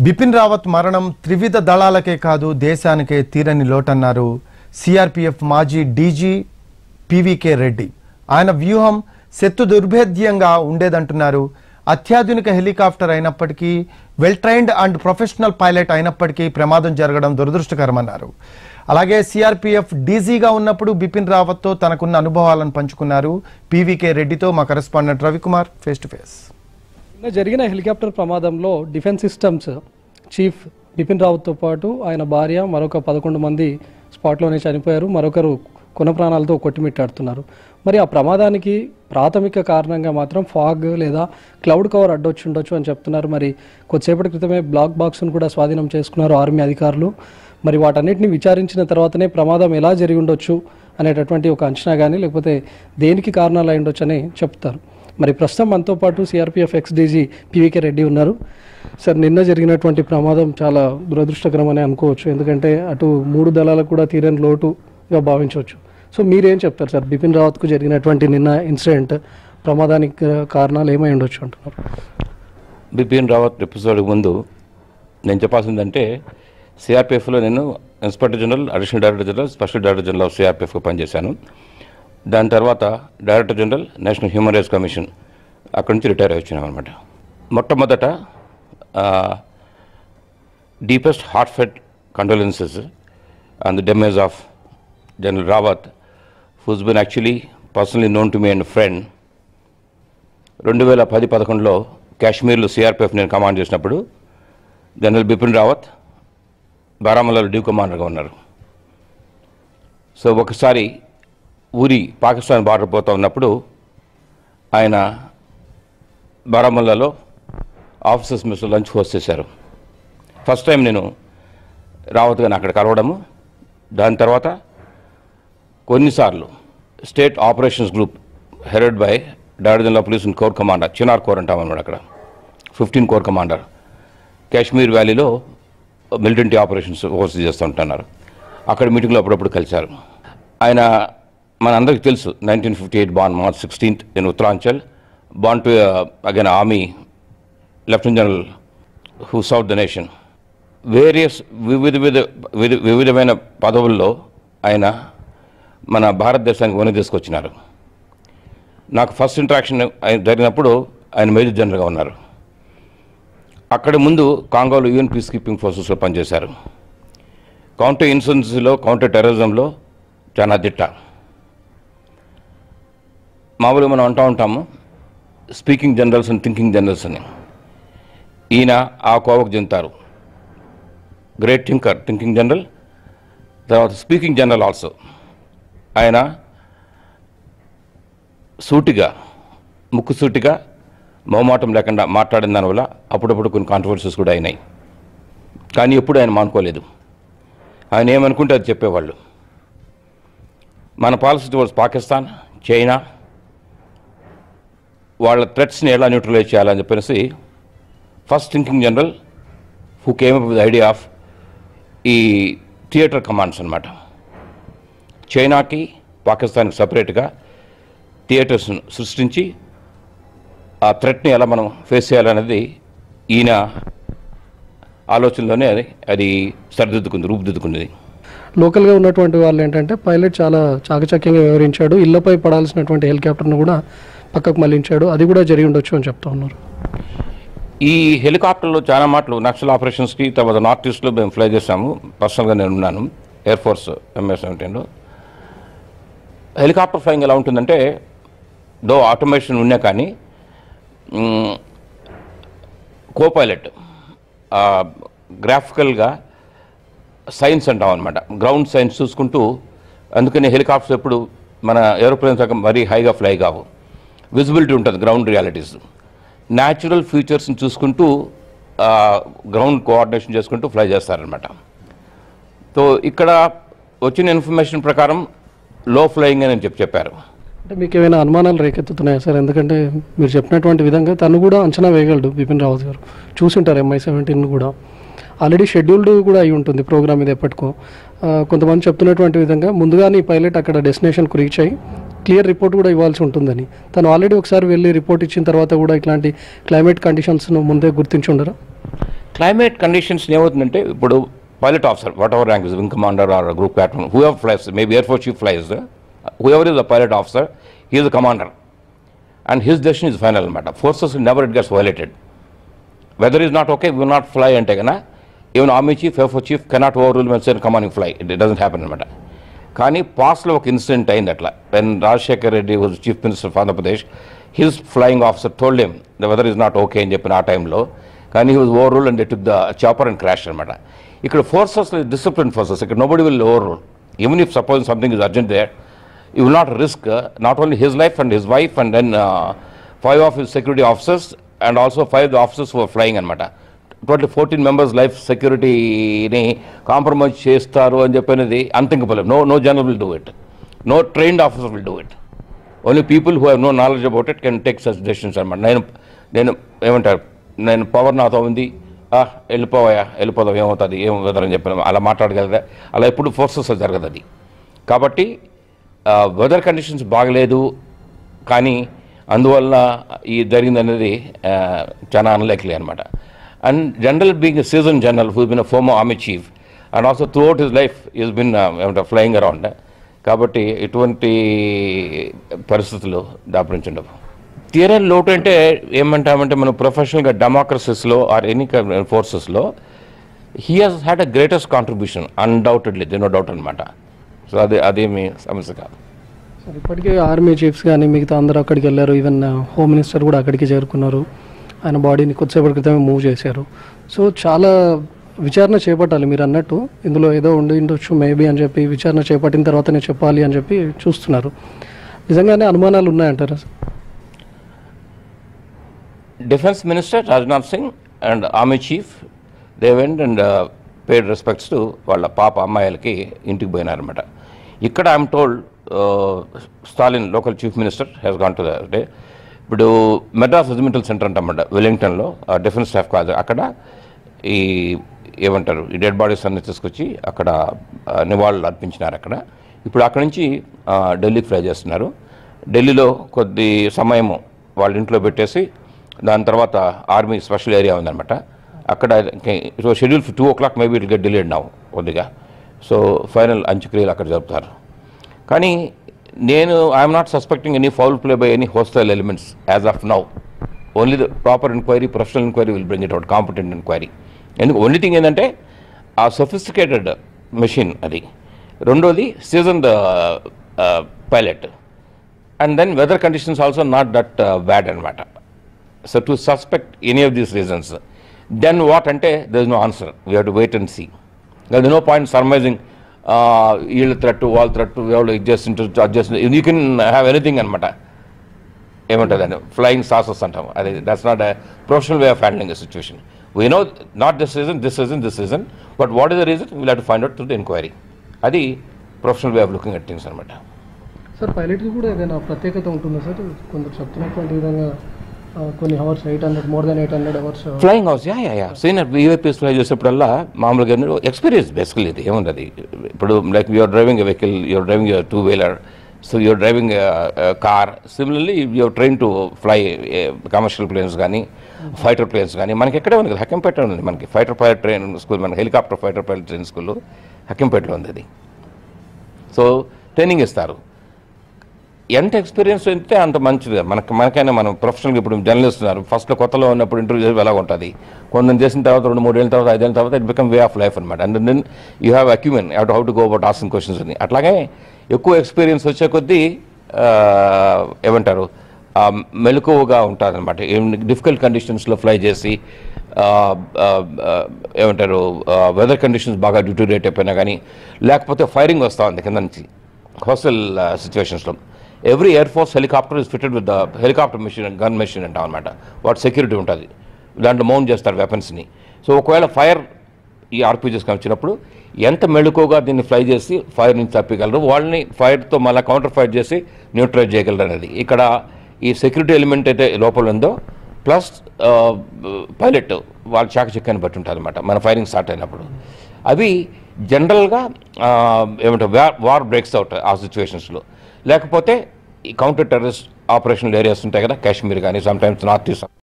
బిపిన్ రావత్ మరణం త్రివిధ దళాలకే కాదు దేశానికే తీరని లోటన్నారు సిఆర్పిఎఫ్ మాజీ డీజీ పివికే రెడ్డి ఆయన వ్యూహం శత్రు దుర్భేద్యంగా ఉండేదంటున్నారు అత్యాధునిక హెలికాప్టర్ అయినప్పటికీ well trained and professional pilot అయినప్పటికీ ప్రమాదం జరగడం దురదృష్టకరమన్నారు అలాగే సిఆర్పిఎఫ్ డీజీగా ఉన్నప్పుడు బిపిన్ రావత్తో తనకున్న అనుభవాలను పంచుకున్నారు పివికే రెడ్డితో మా correspondent Ravikumar face to face నిన్న జరిగిన హెలికాప్టర్ ప్రమాదంలో డిఫెన్స్ సిస్టమ్స్ చీఫ్ బిపిన్ రావత్తో పాటు ఆయన భార్య మరొక పదకొండు మంది స్పాట్లోనే చనిపోయారు మరొకరు కొన ప్రాణాలతో కొట్టిమిట్టాడుతున్నారు మరి ఆ ప్రమాదానికి ప్రాథమిక కారణంగా మాత్రం ఫాగ్ లేదా క్లౌడ్ కవర్ అడ్డొచ్చి ఉండొచ్చు అని చెప్తున్నారు మరి కొద్దిసేపటి క్రితమే బ్లాక్ బాక్స్ను కూడా స్వాధీనం చేసుకున్నారు ఆర్మీ అధికారులు మరి వాటన్నిటిని విచారించిన తర్వాతనే ప్రమాదం ఎలా జరిగి ఉండొచ్చు అనేటటువంటి ఒక అంచనా కానీ లేకపోతే దేనికి కారణాలు అయి ఉండొచ్చు అని చెప్తారు మరి ప్రస్తుతం మనతో పాటు CRPF ex DG PVK Reddy ఉన్నారు సార్ నిన్న జరిగినటువంటి ప్రమాదం చాలా దురదృష్టకరమని అనుకోవచ్చు ఎందుకంటే అటు మూడు దళాలకు కూడా తీరని లోటుగా భావించవచ్చు సో మీరేం చెప్తారు సార్ బిపిన్ రావత్కు జరిగినటువంటి నిన్న ఇన్సిడెంట్ ప్రమాదానికి కారణాలు ఏమై ఉండొచ్చు అంటున్నారు బిపిన్ రావత్ ఎపిసోడ్ ముందు నేను చెప్పాల్సిందంటే సిఆర్పిఎఫ్లో నేను inspector general additional director general special director general of సిఆర్పిఎఫ్గా పనిచేశాను దాని తర్వాత director general national human rights commission అక్కడి నుంచి రిటైర్ అయి వచ్చినాం అనమాట మొట్టమొదట deepest heartfelt condolences on the demise of general Rawat who's been actually personally known to me and friend రెండు వేల పది పదకొండులో కాశ్మీర్లో సిఆర్పిఎఫ్ నేను కమాండ్ చేసినప్పుడు జనరల్ బిపిన్ రావత్ బారాముల్లాలో డ్యూ కమాండర్గా ఉన్నారు సో ఒకసారి ఊరి పాకిస్తాన్ బార్డర్ పోతా ఉన్నప్పుడు ఆయన బారాముల్లాలో ఆఫీసర్స్ మిస్ లంచ్ హోస్ట్ చేశారు ఫస్ట్ టైం నేను రావత్ గారిని అక్కడ కలవడము దాని తర్వాత కొన్నిసార్లు state operations group headed by director general police corps commander Chinar corps అంటాం అన్నమాట అక్కడ ఫిఫ్టీన్ కోర్ కమాండర్ కాశ్మీర్ వ్యాలీలో మిలిటెంటీ ఆపరేషన్స్ ఓవర్సీ చేస్తూ ఉంటున్నారు అక్కడ మీటింగ్లో అప్పుడప్పుడు కలిశారు ఆయన మనందరికీ తెలుసు nineteen fifty eight born March sixteenth in Uttaranchal born to again army lieutenant general who south the nation various వివిధ వివిధ వివిధ వివిధమైన పదవుల్లో ఆయన మన భారతదేశానికి వని తీసుకొచ్చినారు నాకు ఫస్ట్ ఇంట్రాక్షన్ జరిగినప్పుడు ఆయన మేజర్ జనరల్గా ఉన్నారు అక్కడ ముందు కాంగోలో యూఎన్ పీస్ కీపింగ్ ఫోర్సెస్లో పనిచేశారు కౌంటర్ ఇన్సూరెన్సీలో కౌంటర్ టెర్రరిజంలో చాలా దిట్ట మామూలుగా మనం అంటూ ఉంటాము speaking generals and thinking generals అని ఈయన ఆ కోవకు చెందుతారు గ్రేట్ థింకర్ థింకింగ్ జనరల్ తర్వాత స్పీకింగ్ జనరల్ ఆల్సో ఆయన సూటిగా ముక్కు సూటిగా మొహమాటం లేకుండా మాట్లాడిన దానివల్ల అప్పుడప్పుడు కొన్ని కాంట్రవర్సీస్ కూడా అయినాయి కానీ ఎప్పుడు ఆయన మానుకోలేదు ఆయన ఏమనుకుంటే అది చెప్పేవాళ్ళు మన పాలసీ టువర్డ్స్ పాకిస్తాన్ చైనా వాళ్ళ థ్రెట్స్ని ఎలా న్యూట్రలైజ్ చేయాలని చెప్పేసి first thinking general who came up with idea of ఈ థియేటర్ కమాండ్స్ అనమాట చైనాకి పాకిస్తాన్కి సపరేట్గా థియేటర్స్ను సృష్టించి ఆ థ్రెట్ని ఎలా మనం ఫేస్ చేయాలనేది ఈయన ఆలోచనలోనే అది అది సరిదిద్దుకుంది రూపుదిద్దుకున్నది లోకల్గా ఉన్నటువంటి వాళ్ళు ఏంటంటే పైలట్ చాలా చాకచక్యంగా వివరించాడు ఇళ్లపై పడాల్సినటువంటి హెలికాప్టర్ను కూడా పక్కకు మళ్లించాడు అది కూడా జరిగి ఉండొచ్చు అని చెప్తా ఉన్నారు ఈ హెలికాప్టర్లో చాలా మాటలు నక్సల్ ఆపరేషన్స్కి తర్వాత నార్త్ ఈస్ట్లో మేము ఫ్లై చేసాము పర్సనల్గా నేను ఉన్నాను ఎయిర్ ఫోర్స్ ఎంఎస్ సెవెంటీన్లో హెలికాప్టర్ ఫ్లయింగ్ ఎలా ఉంటుందంటే దో ఆటోమేషన్ ఉన్నా కానీ కో పైలట్ గ్రాఫికల్గా సైన్స్ అంటాం అనమాట గ్రౌండ్ సైన్స్ చూసుకుంటూ అందుకని హెలికాప్టర్స్ ఎప్పుడు మన ఏరోప్లేన్స్ మరీ హైగా ఫ్లై కావు విజిబిలిటీ ఉంటుంది గ్రౌండ్ రియాలిటీస్ న్యాచురల్ ఫీచర్స్ని చూసుకుంటూ గ్రౌండ్ కోఆర్డినేషన్ చేసుకుంటూ ఫ్లై చేస్తారనమాట సో ఇక్కడ వచ్చిన ఇన్ఫర్మేషన్ ప్రకారం లో ఫ్లయింగ్ అని చెప్పి చెప్పారు అంటే మీకు ఏమైనా అనుమానాలు రేకెత్తుతున్నాయా సార్ ఎందుకంటే మీరు చెప్పినటువంటి విధంగా తను కూడా అంచనా వేయగలడు బిపిన్ రావత్ గారు చూసుంటారు ఎంఐ సెవెంటీన్ కూడా ఆల్రెడీ షెడ్యూల్డ్ కూడా అయి ఉంటుంది ప్రోగ్రామ్ ఇది ఎప్పటికో ఆ, కొంతమంది చెప్తున్నటువంటి విధంగా ముందుగానే ఈ పైలట్ అక్కడ డెస్టినేషన్కు రీచ్ అయ్యి క్లియర్ రిపోర్ట్ కూడా ఇవ్వాల్సి ఉంటుందని తను ఆల్రెడీ ఒకసారి వెళ్ళి రిపోర్ట్ ఇచ్చిన తర్వాత కూడా ఇట్లాంటి క్లైమేట్ కండిషన్స్ను ముందే గుర్తించి ఉండరా క్లైమేట్ కండిషన్స్ ఏమవుతుందంటే ఇప్పుడు pilot officer whatever rank wing commander or group captain whoever flies maybe air force chief flies whoever is the pilot officer he is the commander and his decision is final అనమాట forces never it gets violated weather is not okay will not fly అంటే కన్నా even army chief F chief cannot overrule మెన్సర్ commanding fly it doesn't happen అనమాట కానీ పాస్ట్లో ఒక incident అయింది అట్లా when Rajasekhar Reddy was chief minister of Andhra Pradesh his flying officer told him the weather is not okay అని చెప్పిన ఆ టైంలో కానీ he was over rule and took the chopper and crash అనమాట ఇక్కడ ఫోర్సెస్ డిసిప్లిన్ ఫోర్సెస్ ఇక్కడ nobody will over rule even if suppose something is urgent there you will not risk uh, not only his life and his wife and then uh, five of his security officers and also five the officers who are flying అనమాట total fourteen members life సెక్యూరిటీని compromise చేస్తారు అని చెప్పినది unthinkable no no general will do it no trained officer will do it only people who have no knowledge about it can take such decisions అనమాట నేను నేను ఏమంటారు నేను పవర్ నాతో ఉంది "ఆ, వెళ్ళిపోవా వెళ్ళిపోదాం ఏమవుతుంది ఏం వెదర్ అని చెప్పిన అలా మాట్లాడగలరా అలా ఎప్పుడు ఫోర్సెస్ జరగదు అది కాబట్టి వెదర్ కండిషన్స్ బాగలేదు కానీ అందువల్ల ఈ జరిగింది అనేది ఆ, చాలా అన్లైక్లీ అనమాట and general being season general who been former army chief and also throughout his life is been ఏమంటారు ఫ్లయింగ్ అరౌండ్ కాబట్టి ఇటువంటి పరిస్థితులు దాపరించండవు తీరే లోటు అంటే ఏమంటామంటే మనం ప్రొఫెషనల్గా డెమోక్రసీస్లో ఆర్ ఎనీ ఫోర్సెస్లో he has had a greatest contribution undoubtedly they no doubt అనమాట సో అది అదేమి సమస్య కాదు సార్ ఇప్పటికే ఆర్మీ చీఫ్స్ కానీ మిగతా అందరూ అక్కడికి వెళ్ళారు ఈవెన్ హోమ్ మినిస్టర్ కూడా అక్కడికి చేరుకున్నారు ఆయన బాడీని కొద్దిసేపటి క్రితమే మూవ్ చేశారు సో చాలా విచారణ చేపట్టాలి మీరు అన్నట్టు ఇందులో ఏదో ఉండి ఉండొచ్చు మేబీ అని చెప్పి విచారణ చేపట్టిన తర్వాతనే చెప్పాలి అని చెప్పి చూస్తున్నారు నిజంగానే అనుమానాలు ఉన్నాయంటారా sir defence minister Rajnath Singh and army chief they went and paid respects to వాళ్ళ పాప అమ్మాయిలకి ఇంటికి పోయినారనమాట ఇక్కడ I'm told Stalin local chief minister has gone to the day ఇప్పుడు మెడ్రాస్ రెజిమెంటల్ సెంటర్ అంటామన్నమాట వెలింగ్టన్లో డిఫెన్స్ స్టాఫ్ కాదు అక్కడ ఈ ఏమంటారు ఈ డెడ్ బాడీస్ అన్ని తీసుకొచ్చి అక్కడ ఆ, నివాళులు అర్పించినారు అక్కడ ఇప్పుడు అక్కడ నుంచి ఆ, ఢిల్లీకి ఫ్లై చేస్తున్నారు ఢిల్లీలో కొద్ది సమయము వాళ్ళ ఇంట్లో పెట్టేసి దాని తర్వాత ఆర్మీ స్పెషల్ ఏరియా ఉందన్నమాట అక్కడ so schedule two o'clock maybe it get delayed now కొద్దిగా సో ఫైనల్ అంత్యక్రియలు అక్కడ జరుపుతారు కానీ నేను I'm not suspecting any foul play by any hostile elements as of now only the proper enquiry professional enquiry will bring it out competent enquiry ఎందుకు only thing ఏంటంటే ఆ sophisticated machine అది రెండోది season the pilot and then weather conditions also not that bad అనమాట so to suspect any of these reasons then what అంటే there is no answer we have to wait and see there no point surmising వీళ్ళ threat వాళ్ళ threat వాళ్ళు ఇది చేస్తుంటారు అది చేస్తుంటారు you can have anything అనమాట ఏమంటుందండి ఫ్లయింగ్ సాసెస్ అంటాం అది that's not a professional way of handling a situation we know not this reason this reason this reason but what is the reason will have to find out through the enquiry అది professional way of looking at things అనమాట sir పైలట్కి కూడా ఏదైనా ప్రత్యేకత ఉంటుందా sir కొందరు చెప్తున్నటువంటి విధంగా ఆ, కొన్ని hours eight hundred more than eight hundred hours flying hours yeah yeah yeah senior VIPs fly చేసేప్పుడల్లా మామూలుగా ఎక్స్పీరియన్స్ బేసికలీ ఇది ఏముండదు ఇప్పుడు like you're driving a vehicle you're driving your two wheeler so you're driving car similarly you're train to fly commercial planes కానీ fighter planes కానీ మనకి ఎక్కడే ఉంది కదా హక్కంపేట ఉంది మనకి ఫైటర్ పైలట్ ట్రైన్ స్కూల్ మన helicopter fighter pilot train school హక్కంపేటలో ఉంది అది సో ట్రైనింగ్ ఇస్తారు ఎంత ఎక్స్పీరియన్స్ అయితే అంత మంచిది మనకి మనకైనా మనం ప్రొఫెషనల్గా ఇప్పుడు జర్నలిస్ట్ ఉన్నారు ఫస్ట్లో కొత్తలో ఉన్నప్పుడు ఇంటర్వ్యూ ఎలా ఉంటుంది కొందరు చేసిన తర్వాత రెండు మూడేళ్ళ తర్వాత ఐదేళ్ళ తర్వాత it become way of life అనమాట and then you have acumen how how to go about asking questions అని అట్లాగే ఎక్కువ ఎక్స్పీరియన్స్ వచ్చే కొద్దీ ఆ, ఏమంటారు ఆ, మెలకువగా ఉంటుంది అనమాట డిఫికల్ట్ కండిషన్స్లో ఫ్లై చేసి ఆ, ఆ, ఆ, ఏమంటారు వెదర్ కండిషన్స్ బాగా డ్యూటీ అయిపోయినా కానీ లేకపోతే ఫైరింగ్ వస్తూ ఉంది కింద నుంచి హోస్టల్ సిచ్యువేషన్స్లో every air force helicopter is fitted with the helicopter machine gun machine అంటాం అనమాట వాటి సెక్యూరిటీ ఉంటుంది దాంట్లో మౌంట్ చేస్తారు వెపన్స్ని సో ఒకవేళ ఫైర్ ఈ ఆర్పీజీస్కి వచ్చినప్పుడు ఎంత మెళుకుగా దీన్ని ఫ్లై చేసి ఫైర్ నుంచి తప్పగలరు వాళ్ళని ఫైర్తో మళ్ళీ కౌంటర్ ఫైర్ చేసి న్యూట్రలైజ్ చేయగలరు అనేది ఇక్కడ ఈ సెక్యూరిటీ ఎలిమెంట్ అయితే లోపల ఉందో ప్లస్ పైలట్ వాళ్ళ చాకచక్యాన్ని బట్టి ఉంటుంది అనమాట మన ఫైరింగ్ స్టార్ట్ అయినప్పుడు అవి జనరల్గా ఏమంటారు వార్ వార్ బ్రేక్స్ అవుట్ ఆ సిచ్యువేషన్స్లో లేకపోతే ఈ కౌంటర్ టెర్రరిస్ట్ ఆపరేషనల్ ఏరియాస్ ఉంటాయి కదా కాశ్మీర్ కానీ సమ్ టైమ్స్ నార్త్ ఈస్ట్